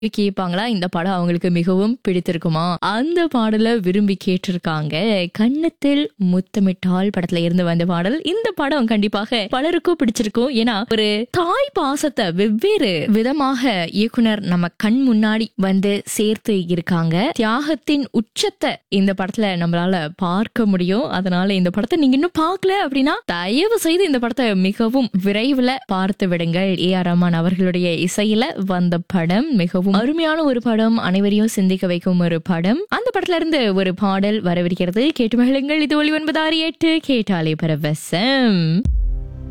கேட்பாங்களா இந்த படம் அவங்களுக்கு மிகவும் பிடித்திருக்குமா அந்த பாடலை விரும்பி கேட்டிருக்காங்க கன்னத்தில் முத்தமிட்டால் படத்துல இருந்து வந்த பாடல் இந்த படம் கண்டிப்பாக பலருக்கும் பிடிச்சிருக்கும் ஏன்னா ஒரு தாய் பாசத்தை வெவ்வேறு விதமாக இயக்குனர் நம்ம கண் முன்னாடி வந்து சேர்த்து இருக்காங்க தியாகத்தின் உச்சத்தை இந்த படத்துல நம்மளால பார்க்க முடியும் அதனால இந்த படத்தை நீங்க இன்னும் பார்க்கல அப்படின்னா தயவு செய்து இந்த படத்தை மிகவும் விரைவில் பார்த்து விடுங்கள் ஏ ஆர் ரஹ்மான் அவர்களுடைய இசையில வந்த படம் மிகவும் அருமையான ஒரு படம் அனைவரையும் சிந்திக்க வைக்கும் ஒரு படம் அந்த படத்துல இருந்து ஒரு பாடல் வரவிருக்கிறது கேட்டு மகிழுங்கள் இது ஒளி ஒன்பது ஆறு எட்டு கேட்டாலே பரவசம்